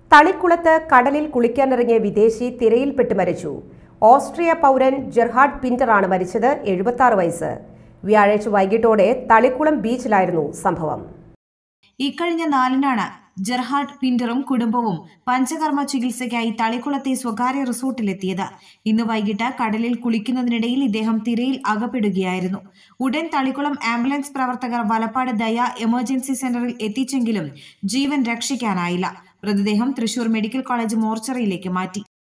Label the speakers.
Speaker 1: തളിക്കുളത്ത് കടലിൽ കുളിക്കാനിറങ്ങിയ വിദേശി തിരയിൽപ്പെട്ട് മരിച്ചു ഓസ്ട്രിയ പൗരൻ ജെർഹാഡ് പിന്ററാണ് മരിച്ചത് എഴുപത്തി ആറ് വയസ്സ് വ്യാഴാഴ്ച വൈകിട്ടോടെ തളിക്കുളം ബീച്ചിലായിരുന്നു സംഭവം
Speaker 2: ഇക്കഴിഞ്ഞ നാലിനാണ് ജെർഹാഡ് പിന്ററും കുടുംബവും പഞ്ചകർമ്മ ചികിത്സയ്ക്കായി തളിക്കുളത്തെ സ്വകാര്യ റിസോർട്ടിലെത്തിയത് ഇന്ന് വൈകിട്ട് കടലിൽ കുളിക്കുന്നതിനിടയിൽ ഇദ്ദേഹം തിരയിൽ അകപ്പെടുകയായിരുന്നു ഉടൻ തളിക്കുളം ആംബുലൻസ് പ്രവർത്തകർ വലപ്പാട് ദയ എമർജൻസി സെന്ററിൽ എത്തിച്ചെങ്കിലും ജീവൻ രക്ഷിക്കാനായില്ല മൃതദേഹം തൃശൂർ മെഡിക്കൽ കോളേജ് മോർച്ചറിയിലേക്ക് മാറ്റി